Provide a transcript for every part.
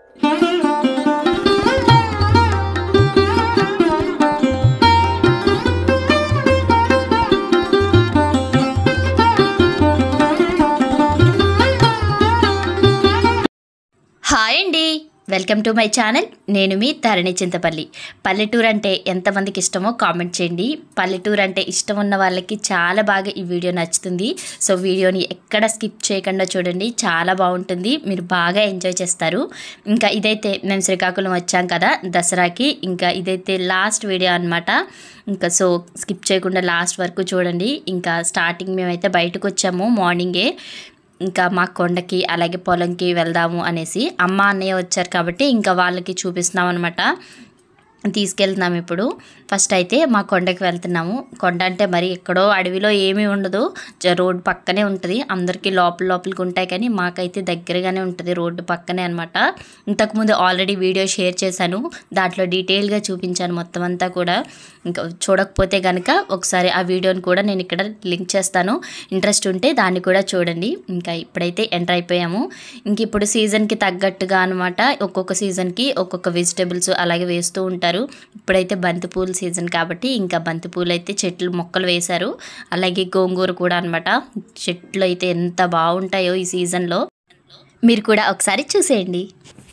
Hi అండి welcome to my channel నేను మీ ధరణి చింతపల్లి పల్లెటూరు అంటే ఎంతమందికి ఇష్టమో కామెంట్ చేయండి పల్లెటూరు అంటే ఇష్టం ఉన్న వాళ్ళకి చాలా బాగా ఈ వీడియో నచ్చుతుంది సో వీడియోని ఎక్కడ స్కిప్ చేయకుండా చూడండి చాలా బాగుంటుంది మీరు బాగా ఎంజాయ్ చేస్తారు ఇంకా ఇదైతే మేము శ్రీకాకుళం వచ్చాం కదా దసరాకి ఇంకా ఇదైతే లాస్ట్ వీడియో అనమాట ఇంకా సో స్కిప్ చేయకుండా లాస్ట్ వరకు చూడండి ఇంకా స్టార్టింగ్ మేమైతే బయటకు వచ్చాము మార్నింగే ఇంకా మా కొండకి అలాగే పొలంకి వెళ్దాము అనేసి అమ్మ అన్నయ్య వచ్చారు కాబట్టి ఇంకా వాళ్ళకి చూపిస్తున్నాం అనమాట తీసుకెళ్తున్నాం ఇప్పుడు ఫస్ట్ అయితే మా కొండకి వెళ్తున్నాము కొండ అంటే మరి ఎక్కడో అడవిలో ఏమీ ఉండదు జ- రోడ్డు పక్కనే ఉంటుంది అందరికీ లోపల లోపలికి ఉంటాయి కానీ మాకైతే దగ్గరగానే ఉంటుంది రోడ్డు పక్కనే అనమాట ఇంతకుముందు ఆల్రెడీ వీడియో షేర్ చేశాను దాంట్లో డీటెయిల్గా చూపించాను మొత్తం అంతా కూడా ఇంకా చూడకపోతే కనుక ఒకసారి ఆ వీడియోని కూడా నేను ఇక్కడ లింక్ చేస్తాను ఇంట్రెస్ట్ ఉంటే దాన్ని కూడా చూడండి ఇంకా ఇప్పుడైతే ఎంటర్ అయిపోయాము ఇంక ఇప్పుడు సీజన్కి తగ్గట్టుగా అనమాట ఒక్కొక్క సీజన్కి ఒక్కొక్క వెజిటేబుల్స్ అలాగే వేస్తూ ఉంటారు ఇప్పుడైతే బంతిపూల సీజన్ కాబట్టి ఇంకా బంతిపూలు అయితే చెట్లు మొక్కలు వేశారు అలాగే గోంగూర కూడా అనమాట చెట్లు అయితే ఎంత బాగుంటాయో ఈ సీజన్లో మీరు కూడా ఒకసారి చూసేయండి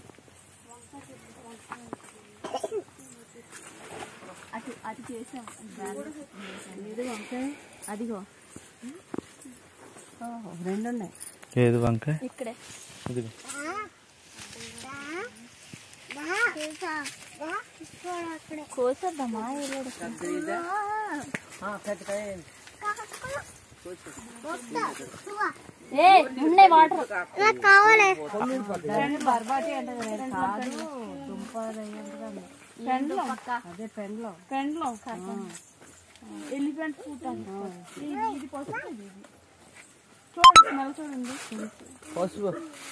అదిగో రెండు ఉన్నాయి ఏది వంకాయ ఇక్కడే ఇదిగో కోసేద్దామా ఏ ఉన్నాయి వాటర్ బర్బాటి అంటే కాదు దుంప పెండ్లో అదే పెండ్లో పెండ్లో ఎలిఫెంట్ ఫుట్ అని ఇది ఇది పసుపు ఇది ఇది. చూడండి స్మెల్ చూడండి పసుపు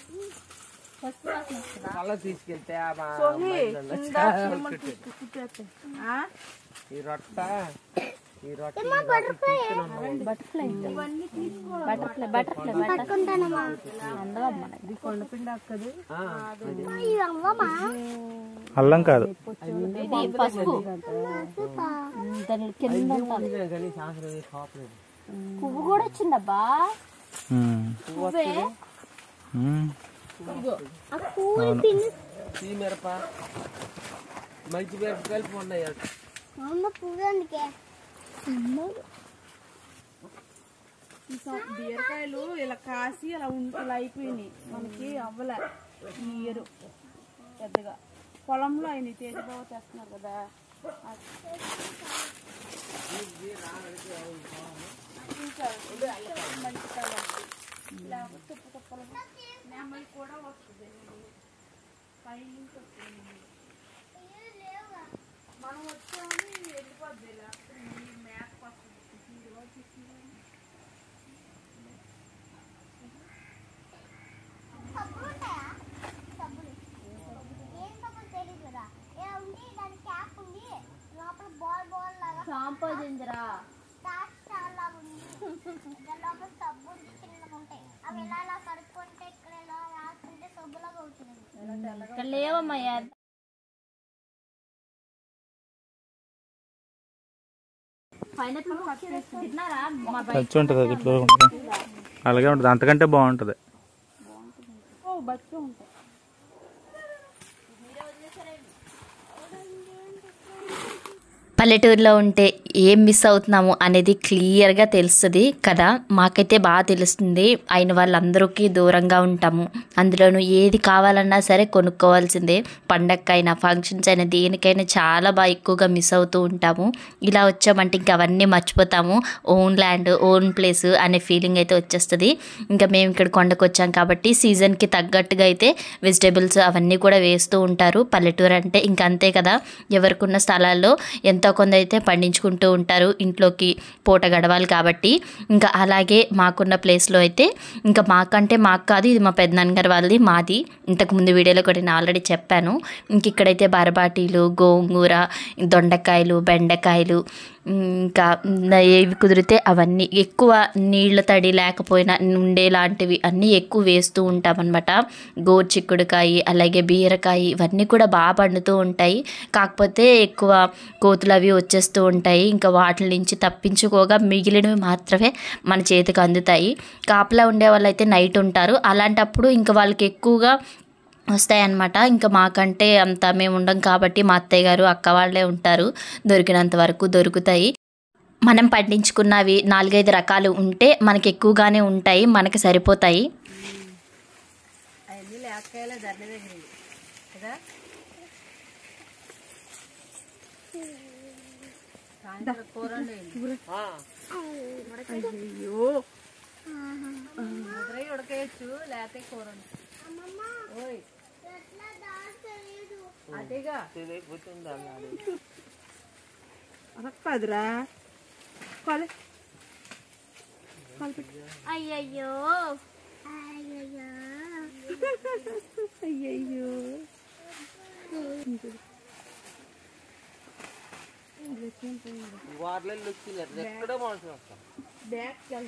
కళ్ళ తీసుకెళ్తే ఆ మా సోహి అమ్మాయిలు ఇందా చిమ్మలు తీసుకు కుట్టేస్తే. ఆ? ఈ రొట్ట ఈ రొట్ట బటర్ఫ్లై ఇవన్నీ తీసుకో బటర్ఫ్లై బటర్ఫ్లై ఇది కొండపిండి అక్కది అల్లం కాదు ఇది పసుపు దాని కింద ఉంది కానీ శాస్త్రం ఏం కాపలేదు పువ్వు కూడా వచ్చిందబ్బా ఉమ్. పువ్వే ఉమ్. ఈ మిరప మంచి మిరప కలిపి ఉన్నాయి ఈ సం- బీరకాయలు ఇలా కాసి ఇలా ఉం- ఇలా అయిపోయినాయి మనకి అవ్వలే ఈ ఇయర్ పెద్దగా పొలంలో అయినాయి తేజ బావ తెస్తున్నారు కదా లేకపోతే తుప్పు తుప్పలు నెమ్మది కూడా వస్తుంది పైనుంచి వస్తుంది మనం వచ్చామని వెళ్ళిపోద్ది ఇలా ఈ మ్యాప్ వస్తుంది ఈ రోజు తీసుకుని షాంపూ జింజరా ఇక్కడ లేవమ్మా యా- పైనాపిల్ తిన్నారా మా బయట పచ్చి ఉంటుంది అది ఇట్లా ఉంటుంది అలాగే ఉంటుంది అంతకంటే బాగుంటుంది ఓ బతికే ఉంటాయి పల్లెటూరులో ఉంటే ఏం మిస్ అవుతున్నాము అనేది క్లియర్గా తెలుస్తుంది కదా మాకైతే బాగా తెలుస్తుంది అయిన వాళ్ళందరికీ దూరంగా ఉంటాము అందులోనూ ఏది కావాలన్నా సరే కొనుక్కోవాల్సిందే పండక్కైనా ఫంక్షన్స్ అయినా దేనికైనా చాలా బాగా ఎక్కువగా మిస్ అవుతూ ఉంటాము ఇలా వచ్చామంటే ఇంకా అవన్నీ మర్చిపోతాము ఓన్ ల్యాండ్ ఓన్ ప్లేస్ అనే ఫీలింగ్ అయితే వచ్చేస్తుంది ఇంకా మేము ఇక్కడ కొండకు వచ్చాం కాబట్టి సీజన్కి తగ్గట్టుగా అయితే వెజిటేబుల్స్ అవన్నీ కూడా వేస్తూ ఉంటారు పల్లెటూరు అంటే ఇంకా అంతే కదా ఎవరికున్న స్థలాల్లో ఎంతో కొంత అయితే పండించుకుంటూ ఉంటారు ఇంట్లోకి పూట గడవాలి కాబట్టి ఇంకా అలాగే మాకున్న ప్లేస్లో అయితే ఇంకా మాకంటే మాకు కాదు ఇది మా పెద్దనాన్నగారు వాళ్ళది మాది ఇంతకుముందు వీడియోలో కూడా నేను ఆల్రెడీ చెప్పాను ఇంక ఇక్కడైతే బరబాటీలు గోంగూర దొండకాయలు బెండకాయలు ఇంకా ఏవి కుదిరితే అవన్నీ ఎక్కువ నీళ్ళ తడి లేకపోయినా ఉండేలాంటివి అన్నీ ఎక్కువ వేస్తూ ఉంటామన్నమాట గోరుచిక్కుడుకాయ అలాగే బీరకాయ ఇవన్నీ కూడా బాగా పండుతూ ఉంటాయి కాకపోతే ఎక్కువ కోతులు అవి వచ్చేస్తూ ఉంటాయి ఇంకా వాటి నుంచి తప్పించుకోగా మిగిలినవి మాత్రమే మన చేతికి అందుతాయి కాపలా ఉండే వాళ్ళు అయితే నైట్ ఉంటారు అలాంటప్పుడు ఇంకా వాళ్ళకి ఎక్కువగా వస్తాయన్నమాట ఇంకా మాకంటే అంత మేము ఉండం కాబట్టి మా అత్తయ్య గారు అక్క వాళ్ళే ఉంటారు దొరికినంత వరకు దొరుకుతాయి మనం పండించుకున్నవి నాలుగైదు రకాలు ఉంటే మనకి ఎక్కువగానే ఉంటాయి మనకి సరిపోతాయి అవన్నీ లేకపోయాలే ధరణ దగ్గర కదా కూర అయ్యో ముద్రై ఉడకేయచ్చు లేకపోతే కూర ఓయ్ అదేగా అదక్కదురా కాలే అయ్యయ్యో అయ్యయ్యో అయ్యయ్యో వార్లలో వచ్చింది ఎక్కడో మనుషులు వస్తాం బ్యాగ్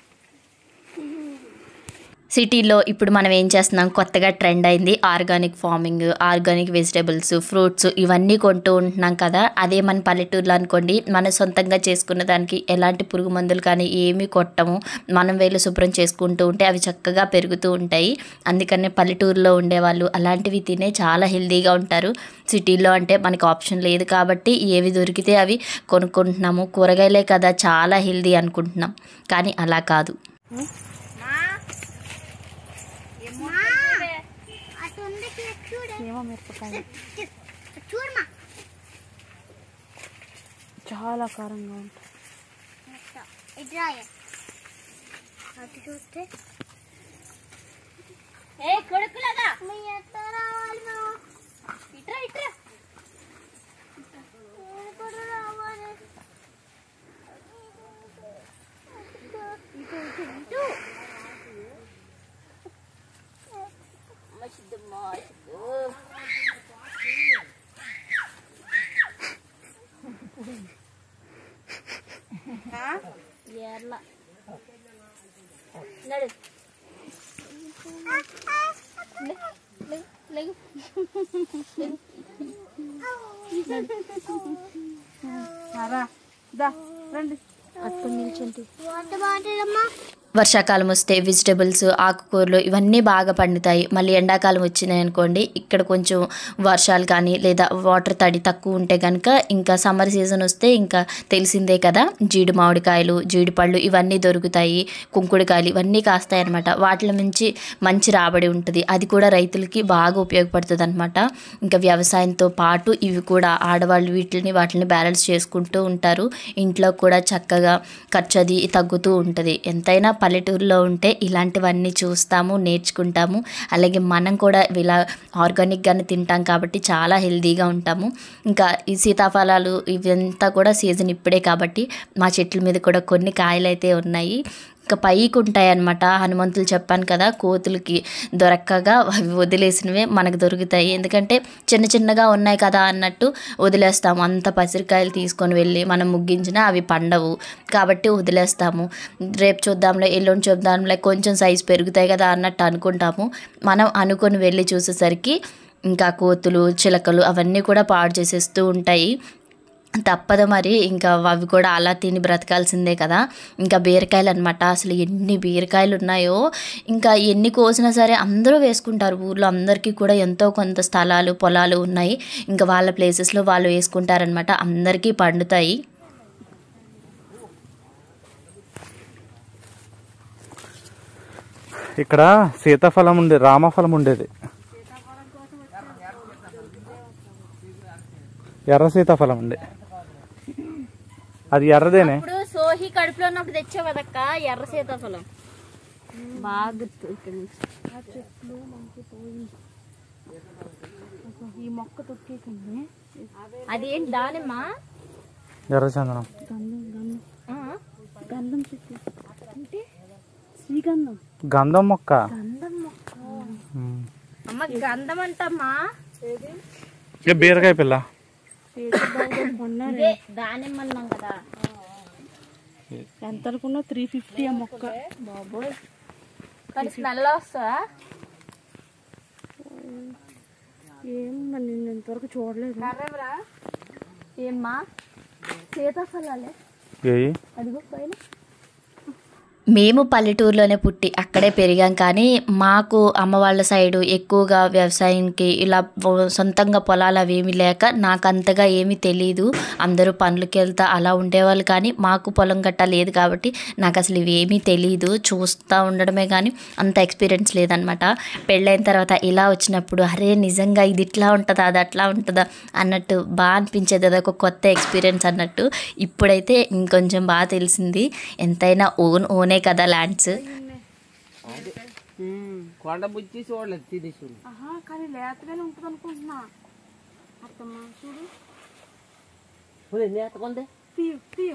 సిటీలో ఇప్పుడు మనం ఏం చేస్తున్నాం కొత్తగా ట్రెండ్ అయింది organic farming organic vegetables fruits ఇవన్నీ కొంటూ ఉంటున్నాం కదా అదే మన పల్లెటూరులో అనుకోండి మన సొంతంగా చేసుకున్న దానికి ఎలాంటి పురుగు మందులు కానీ ఏమీ కొట్టము మనం వేలు శుభ్రం చేసుకుంటూ ఉంటే అవి చక్కగా పెరుగుతూ ఉంటాయి అందుకనే పల్లెటూరులో ఉండేవాళ్ళు అలాంటివి తినే చాలా హెల్తీగా ఉంటారు సిటీలో అంటే మనకి ఆప్షన్ లేదు కాబట్టి ఏవి దొరికితే అవి కొనుక్కుంటున్నాము కూరగాయలే కదా చాలా హెల్తీ అనుకుంటున్నాం కానీ అలా కాదు అటు ఉంది చూడు ఏమో మిరపకాయ చూడమా చాలా కారంగా ఉంటుంది ఇట్రా అటు చూస్తే ఏ కొడుకులగా మీ ఎట్ట రావాలి మేము ఇట్రా ఇట్రా నేను కూడా రావాలి ఇటు ఇటు ఇటు మసిద్దు మసిద్దు ఎర్ల నడు లేగు రా దా రండి వాటర్ బాటిల్ అమ్మా వర్షాకాలం వస్తే వెజిటబుల్స్ ఆకుకూరలు ఇవన్నీ బాగా పండుతాయి మళ్ళీ ఎండాకాలం వచ్చినాయి అనుకోండి ఇక్కడ కొంచెం వర్షాలు కానీ లేదా వాటర్ తడి తక్కువ ఉంటే కనుక ఇంకా సమ్మర్ సీజన్ వస్తే ఇంకా తెలిసిందే కదా జీడి మామిడికాయలు జీడి పళ్ళు ఇవన్నీ దొరుకుతాయి కుంకుడుకాయలు ఇవన్నీ కాస్తాయి అనమాట వాటిలో నుంచి మంచి రాబడి ఉంటుంది అది కూడా రైతులకి బాగా ఉపయోగపడుతుంది అనమాట ఇంకా వ్యవసాయంతో పాటు ఇవి కూడా ఆడవాళ్ళు వీటిని వాటిని బ్యాలెన్స్ చేసుకుంటూ ఉంటారు ఇంట్లో కూడా చక్కగా ఖర్చు అది తగ్గుతూ ఉంటుంది ఎంతైనా పల్లెటూరులో ఉంటే ఇలాంటివన్నీ చూస్తాము నేర్చుకుంటాము అలాగే మనం కూడా ఇలా ఆర్గానిక్గానే తింటాం కాబట్టి చాలా హెల్తీగా ఉంటాము ఇంకా ఈ సీతాఫలాలు ఇవంతా కూడా సీజన్ ఇప్పుడే కాబట్టి మా చెట్ల మీద కూడా కొన్ని కాయలు అయితే ఉన్నాయి ఇంకా పైకి ఉంటాయి అనమాట హనుమంతులు చెప్పాను కదా కోతులకి దొరక్కగా అవి వదిలేసినవే మనకు దొరుకుతాయి ఎందుకంటే చిన్న చిన్నగా ఉన్నాయి కదా అన్నట్టు వదిలేస్తాము అంత పసిరికాయలు తీసుకొని వెళ్ళి మనం ముగ్గించినా అవి పండవు కాబట్టి వదిలేస్తాము రేపు చూద్దాంలే ఎల్లుండి చూద్దాంలే కొంచెం సైజు పెరుగుతాయి కదా అన్నట్టు అనుకుంటాము మనం అనుకొని వెళ్ళి చూసేసరికి ఇంకా కోతులు చిలకలు అవన్నీ కూడా పాడు చేసేస్తూ ఉంటాయి తప్పదు మరి ఇంకా అవి కూడా అలా తిని బ్రతకాల్సిందే కదా ఇంకా బీరకాయలు అనమాట అసలు ఎన్ని బీరకాయలు ఉన్నాయో ఇంకా ఎన్ని కోసినా సరే అందరూ వేసుకుంటారు ఊర్లో అందరికీ కూడా ఎంతో కొంత స్థలాలు పొలాలు ఉన్నాయి ఇంకా వాళ్ళ ప్లేసెస్లో వాళ్ళు వేసుకుంటారనమాట అందరికీ పండుతాయి ఇక్కడ సీతాఫలం ఉండే రామఫలం ఉండేది ఎర్ర సీతాఫలం ఉండే అది ఎర్రదేనే ఇప్పుడు సోహి కడుపులో ఉన్నప్పుడు తెచ్చావు కదక్క ఎర్ర సీతాఫలం బాగా గుర్తు ఇక్కడ నుంచి ఈ మొక్క తొక్కేకండి అదేంటి దానిమ్మ ఎర్ర చందనం గంధం గంధం ఆ? గంధం చెట్టు అంటే శ్రీగంధం గంధం మొక్క గంధం మొక్క ఉమ్. అమ్మ గంధం అంటమ్మా ఇక బీరకాయ పిల్ల సీతాఫలం కొన్నారు ఇదే దానిమ్మన్నాం అన్నాం కదా ఎంత అనుకున్నా త్రీ ఫిఫ్టీ ఆ మొక్క బాబోయ్ కానీ స్మెల్ వస్తుందా ఏం మరి నేను ఇంతవరకు చూడలేదు ఏమ్మా సీతాఫలాలే ఏయి అదిగో పైన మేము పల్లెటూరులోనే పుట్టి అక్కడే పెరిగాం కానీ మాకు అమ్మ వాళ్ళ సైడు ఎక్కువగా వ్యవసాయానికి ఇలా పొ- సొంతంగా పొలాలు అవి ఏమీ లేక నాకు అంతగా ఏమీ తెలియదు అందరూ పనులకి వెళ్తా అలా ఉండేవాళ్ళు కానీ మాకు పొలం గట్ట లేదు కాబట్టి నాకు అసలు ఇవేమీ తెలియదు చూస్తూ ఉండడమే కానీ అంత ఎక్స్పీరియన్స్ లేదనమాట పెళ్ళైన తర్వాత ఇలా వచ్చినప్పుడు అరే నిజంగా ఇది ఇట్లా ఉంటుందా అది అట్లా ఉంటుందా అన్నట్టు బాగా అనిపించేది అదొక కొత్త ఎక్స్పీరియన్స్ అన్నట్టు ఇప్పుడైతే ఇంకొంచెం బాగా తెలిసింది ఎంతైనా ఓన్ ఓనే కదా ల్యాండ్స్ కొండ బుచ్చి చూడలేదు తినేసి ఆహా కానీ లేతగానే ఉంటుంది అనుకుంటున్నా అత్తమ్మ చూడు నేతకుంది తీయు తీయు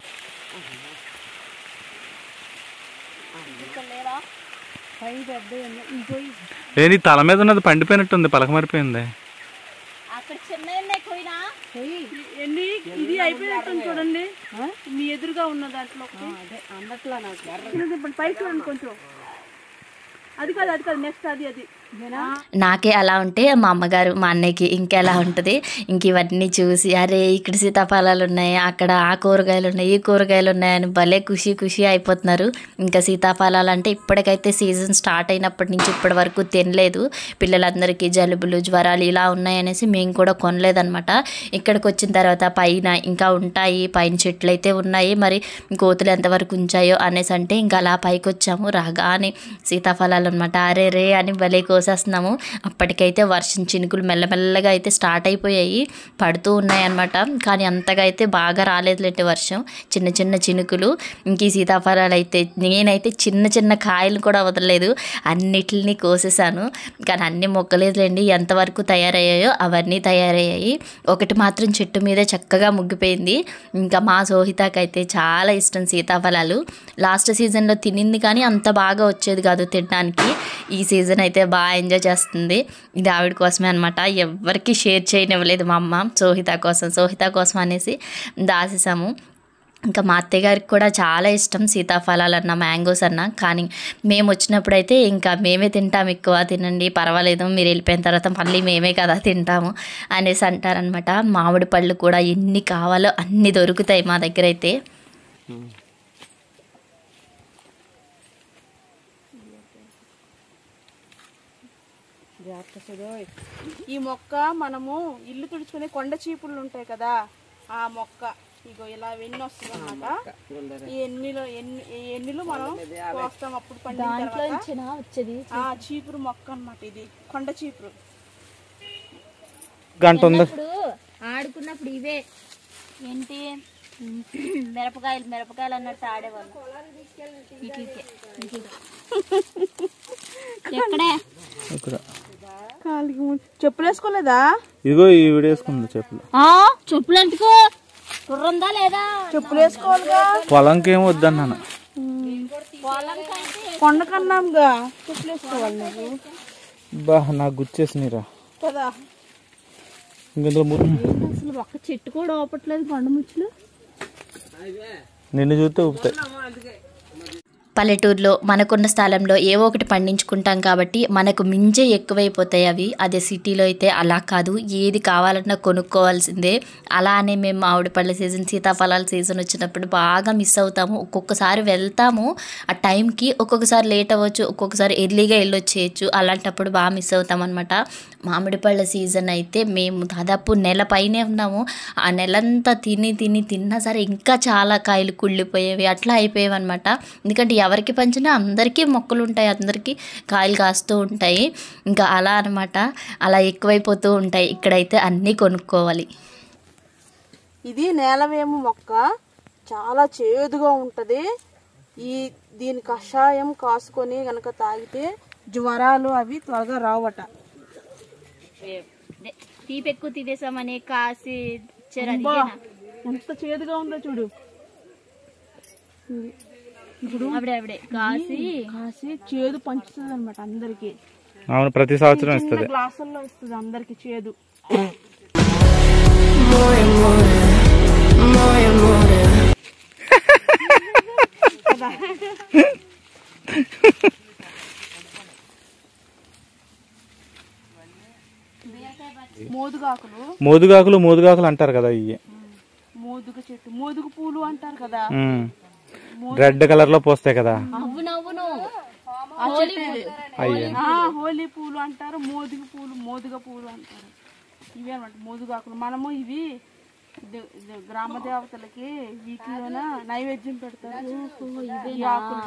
పై పెద్ద ఇంకో ఏ నీ తల మీద ఉన్నది పండిపోయినట్టుంది పలక మరిపోయింది అక్కడ చిన్న పోయినా ఎన్ని ఇది అయిపోయినట్టు చూడండి మీ ఎదురుగా ఉన్న దాంట్లో అదే అందట్లా నాకు పైకి రండి కొంచెం అది కాదు అది కాదు నెక్స్ట్ అది అది నాకే అలా ఉంటే మా అమ్మగారు మా అన్నయ్యకి ఇంకెలా ఉంటుంది ఇంక ఇవన్నీ చూసి అరే ఇక్కడ సీతాఫలాలు ఉన్నాయి అక్కడ ఆ కూరగాయలు ఉన్నాయి ఈ కూరగాయలు ఉన్నాయని భలే ఖుషి ఖుషి అయిపోతున్నారు ఇంకా సీతాఫలాలు అంటే ఇప్పటికైతే సీజన్ స్టార్ట్ అయినప్పటి నుంచి ఇప్పటి వరకు తినలేదు పిల్లలందరికీ జలుబులు జ్వరాలు ఇలా ఉన్నాయనేసి మేము కూడా కొనలేదన్నమాట ఇక్కడికి వచ్చిన తర్వాత పైన ఇంకా ఉంటాయి పైన చెట్లు అయితే ఉన్నాయి మరి కోతులు ఎంతవరకు ఉంచాయో అనేసి అంటే ఇంకా అలా పైకి వచ్చాము రాగానే సీతాఫలాలు అనమాట అరే రే అని భలే కోసేస్తున్నాము అప్పటికైతే వర్షం చినుకులు మెల్లమెల్లగా అయితే స్టార్ట్ అయిపోయాయి పడుతూ ఉన్నాయి అనమాట కానీ అంతగా అయితే బాగా రాలేదులేంటి వర్షం చిన్న చిన్న చినుకులు ఇంక ఈ సీతాఫలాలు అయితే నేనైతే చిన్న చిన్న కాయలు కూడా వదలలేదు అన్నిటిని కోసేసాను కానీ అన్ని మొక్కలేదులేండి ఎంతవరకు తయారయ్యాయో అవన్నీ తయారయ్యాయి ఒకటి మాత్రం చెట్టు మీద చక్కగా ముగ్గిపోయింది ఇంకా మా సోహితాకైతే చాలా ఇష్టం సీతాఫలాలు లాస్ట్ సీజన్లో తినింది కానీ అంత బాగా వచ్చేది కాదు తినడానికి ఈ సీజన్ అయితే బాగా ఎంజాయ్ చేస్తుంది ఇది ఆవిడ కోసమే అనమాట ఎవరికి షేర్ చేయనివ్వలేదు మా అమ్మ సోహిత కోసం సోహిత కోసం అనేసి దాసేసాము ఇంకా మా అత్తయ్య గారికి కూడా చాలా ఇష్టం సీతాఫలాలు అన్న మ్యాంగోస్ అన్న కానీ మేము వచ్చినప్పుడు అయితే ఇంకా మేమే తింటాం ఎక్కువ తినండి పర్వాలేదు మీరు వెళ్ళిపోయిన తర్వాత మళ్ళీ మేమే కదా తింటాము అనేసి అంటారనమాట మామిడి పళ్ళు కూడా ఎన్ని కావాలో అన్ని దొరుకుతాయి మా దగ్గర అయితే ఈ మొక్క మనము ఇల్లు తుడుచుకునే కొండ చీపుళ్ళు ఉంటాయి కదా ఆ మొక్క ఇగో ఇలా వెన్ని వస్తుంది అన్నమాట ఈ ఎన్నిలో ఎన్ని ఈ ఎన్నిలో మనం కోస్తాం అప్పుడు పండిన తర్వాత వచ్చేది ఆ చీపురు మొక్క అన్నమాట ఇది కొండ చీపురు గంట ఉంది ఇప్పుడు ఆడుకున్నప్పుడు ఇవే ఏంటి మిరపకాయలు మిరపకాయలు అన్నట్టు ఆడేవాళ్ళు ఇట్లకే, ఇట్లకే. ఎక్కడే ఇక్కడ కాలికి ము- చెప్పులు వేసుకోలేదా ఇదిగో ఈ వీడియో వేసుకుంది చెప్పులు ఆ, చెప్పులు అంటుకో కుర్రందా లేదా చెప్పులు వేసుకోవాలిగా పొలంకి ఏం వద్దన్నాను పొలంకైతే కొండ కన్నాంగా చెప్పులు వేసుకోవాలి నువ్వు బా నాకు గుచ్చేసినరా కదా ఇంకెందులో ము- అసలు ఒక్క చెట్టు కూడా ఓపట్లేదు కొండ ముచ్చులు నిన్ను చూస్తే ఊపుతాయి పల్లెటూరులో మనకున్న స్థలంలో ఏవో ఒకటి పండించుకుంటాం కాబట్టి మనకు మించే ఎక్కువైపోతాయి అవి అదే సిటీలో అయితే అలా కాదు ఏది కావాలన్నా కొనుక్కోవాల్సిందే అలానే మేము మామిడి పళ్ళ సీజన్ సీతాఫలాల సీజన్ వచ్చినప్పుడు బాగా మిస్ అవుతాము ఒక్కొక్కసారి వెళ్తాము ఆ టైంకి ఒక్కొక్కసారి లేట్ అవ్వచ్చు ఒక్కొక్కసారి ఎర్లీగా వెళ్ళొచ్చేయచ్చు అలాంటప్పుడు బాగా మిస్ అవుతాం అనమాట మామిడి పళ్ళ సీజన్ అయితే మేము దాదాపు నెల పైనే ఉన్నాము ఆ నెలంతా తిని తిని తిన్నా సరే ఇంకా చాలా కాయలు కుళ్ళిపోయేవి అట్లా అయిపోయేవి అనమాట ఎందుకంటే ఎవరికి పంచినా అందరికీ మొక్కలు ఉంటాయి అందరికీ కాయలు కాస్తూ ఉంటాయి ఇంకా అలా అనమాట అలా ఎక్కువైపోతూ ఉంటాయి ఇక్కడైతే అన్నీ కొనుక్కోవాలి ఇది నేలవేము మొక్క చాలా చేదుగా ఉంటది ఈ దీని కషాయం కాసుకొని గనక తాగితే జ్వరాలు అవి త్వరగా రావట తీపి ఎక్కువ తినేసామని కాసి ఇచ్చారు అది బా, ఎంత చేదుగా ఉందో చూడు ఆవిడే ఆవిడే కాసి కాసి చేదు పంచుతుంది అనమాట అందరికి అవును ప్రతి సంవత్సరం ఇస్తుంది గ్లాసుల్లో ఇస్తుంది అందరికి చేదు మోదుగాకులు మోదుగాకులు మోదుగాకులు అంటారు కదా ఇవి మోదుగ చెట్టు మోదుగు పూలు అంటారు కదా రెడ్ కలర్ లో పోస్తాయి కదా అవునవును ఆ చెట్టు ఇది. అయ్యి ఆ, హోలీ పూలు అంటారు మోదుగ పూలు మోదుగ పూలు అంటారు ఇవి అనమాట మోదుగాకులు మనము ఇవి దే- దే- గ్రామ దేవతలకి వీటిలోన నైవేద్యం పెడతారు ఈ ఆకులు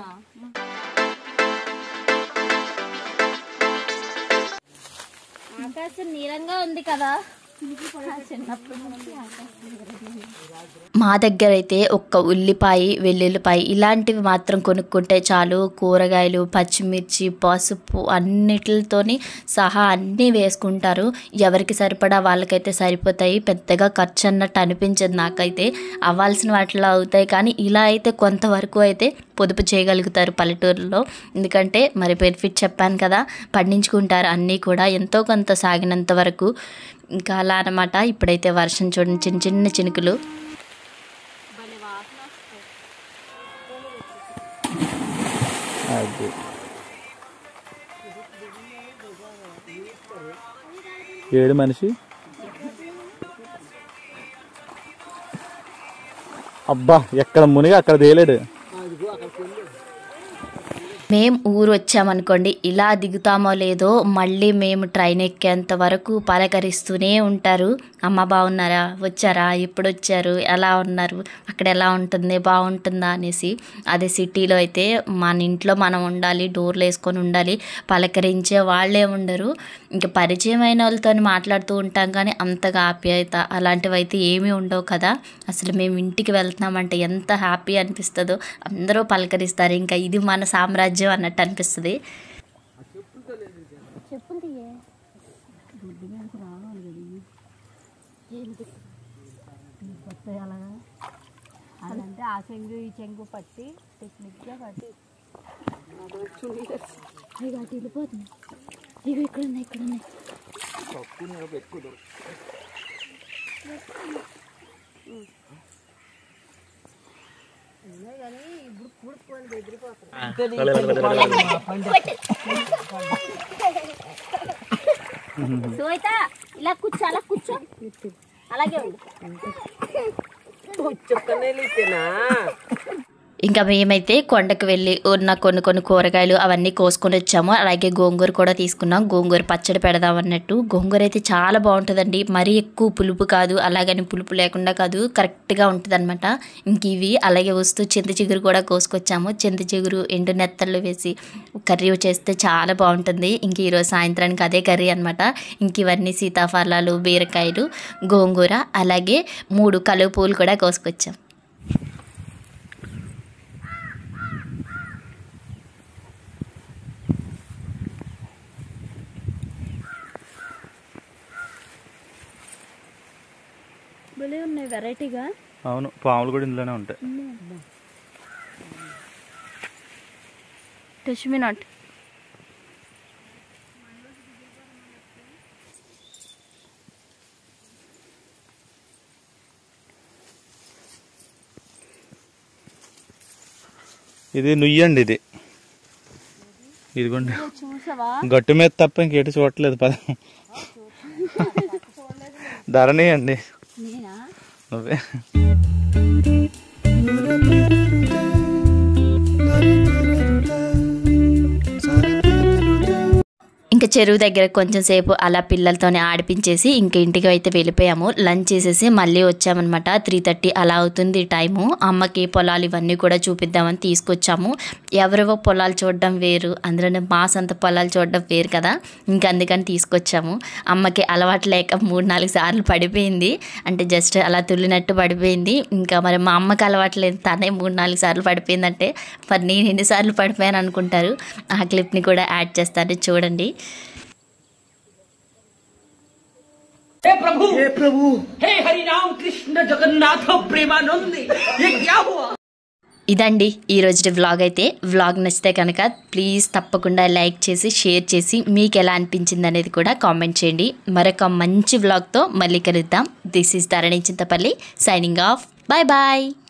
ఆకాశం నీలంగా ఉంది కదా చిన్నప్పటి నుంచి ఆకాశం మా దగ్గర అయితే ఒక్క ఉల్లిపాయ వెల్లుల్లిపాయ ఇలాంటివి మాత్రం కొనుక్కుంటే చాలు కూరగాయలు పచ్చిమిర్చి పసుపు అన్నిటితోని సహా అన్నీ వేసుకుంటారు ఎవరికి సరిపడా వాళ్ళకైతే సరిపోతాయి పెద్దగా ఖర్చు అన్నట్టు అనిపించదు నాకైతే అవ్వాల్సిన వాటిలో అవుతాయి కానీ ఇలా అయితే కొంతవరకు అయితే పొదుపు చేయగలుగుతారు పల్లెటూరులో ఎందుకంటే మరి బెనిఫిట్ చెప్పాను కదా పండించుకుంటారు అన్నీ కూడా ఎంతో కొంత సాగినంత వరకు ఇంకా అలా అనమాట ఇప్పుడైతే వర్షం చూడండి చిన్న చిన్న చినుకులు అది ఏడు మనిషి అబ్బా ఎక్కడ మునిగి అక్కడ తేలేడు మేం ఊరు వచ్చామనుకోండి ఇలా దిగుతామో లేదో మళ్ళీ మేము ట్రైన్ ఎక్కేంత వరకు పలకరిస్తూనే ఉంటారు అమ్మ బాగున్నారా వచ్చారా ఎప్పుడు వచ్చారు ఎలా ఉన్నారు అక్కడ ఎలా ఉంటుంది బాగుంటుందా అనేసి అదే సిటీలో అయితే మన ఇంట్లో మనం ఉండాలి డోర్లు వేసుకొని ఉండాలి పలకరించే వాళ్ళే ఉండరు ఇంకా పరిచయమైన వాళ్ళతో మాట్లాడుతూ ఉంటాం కానీ అంతగా ఆప్యాయత అలాంటివి అయితే ఏమీ ఉండవు కదా అసలు మేము ఇంటికి వెళ్తున్నామంటే ఎంత హ్యాపీ అనిపిస్తుందో అందరూ పలకరిస్తారు ఇంకా ఇది మన సామ్రాజ్యం అన్నట్టు అనిపిస్తుంది చెప్పులు తీయే అదంటే ఆ చెంగు ఈ చెంగు పట్టి టెక్నిక్గా పట్టి ఇక అటు వెళ్ళిపోతుంది ఇక ఇక్కడ ఉన్నాయి ఇక్కడ ఉన్నాయి సువైత ఇలా కూర్చో అలా కూర్చో అలాగే ఉండు ఇంకా మేమైతే కొండకు వెళ్ళి ఉన్న కొన్ని కొన్ని కూరగాయలు అవన్నీ కోసుకొని వచ్చాము అలాగే గోంగూర కూడా తీసుకున్నాం గోంగూర పచ్చడి పెడదాం అన్నట్టు గోంగూర అయితే చాలా బాగుంటుందండి మరీ ఎక్కువ పులుపు కాదు అలాగని పులుపు లేకుండా కాదు కరెక్ట్గా ఉంటుంది అనమాట ఇంక ఇవి అలాగే వస్తూ చింత చిగురు కూడా కోసుకొచ్చాము చింత చిగురు ఎండు నెత్తళ్ళు వేసి కర్రీ చేస్తే చాలా బాగుంటుంది ఇంక ఈరోజు సాయంత్రానికి అదే కర్రీ అనమాట ఇంక ఇవన్నీ సీతాఫలాలు బీరకాయలు గోంగూర అలాగే మూడు కలువ పూలు కూడా కోసుకొచ్చాం భలే ఉన్నాయి వెరైటీగా అవును పాములు కూడా ఇందులోనే ఉంటాయి టచ్ మీ నాట్ ఇది నుయ్యండి ఇది ఇదిగోండి చూసావా గట్టు మీద తప్ప ఇంకేటి చూడట్లేదు పద ధరణి అండి నేనా నువ్వే ఇంకా చెరువు దగ్గర కొంచెం సేపు అలా పిల్లలతోనే ఆడిపించేసి ఇంక ఇంటికి అయితే వెళ్ళిపోయాము లంచ్ చేసేసి మళ్ళీ వచ్చామన్నమాట త్రీ థర్టీ అలా అవుతుంది టైము అమ్మకి పొలాలు ఇవన్నీ కూడా చూపిద్దామని తీసుకొచ్చాము ఎవరెవో పొలాలు చూడడం వేరు అందులోనే మా సొంత పొలాలు చూడడం వేరు కదా ఇంకా అందుకని తీసుకొచ్చాము అమ్మకి అలవాటు లేక మూడు నాలుగు సార్లు పడిపోయింది అంటే జస్ట్ అలా తుల్లినట్టు పడిపోయింది ఇంకా మరి మా అమ్మకి అలవాటు లేదు తనే మూడు నాలుగు సార్లు పడిపోయిందంటే మరి నేను ఎన్నిసార్లు పడిపోయాను అనుకుంటారు ఆ క్లిప్ని కూడా యాడ్ చేస్తాను చూడండి हे प्रभु हे प्रभु हे हरि राम कृष्ण जगन्नाथ प्रेमानंद ये क्या हुआ ఇదండి ఈ రోజు వ్లాగ్ అయితే వ్లాగ్ నచ్చితే కనుక ప్లీజ్ తప్పకుండా లైక్ చేసి షేర్ చేసి మీకు ఎలా అనిపించింది అనేది కూడా కామెంట్ చేయండి మరొక మంచి వ్లాగ్తో మళ్ళీ కలుద్దాం this is Dharani Chintapalli signing off bye bye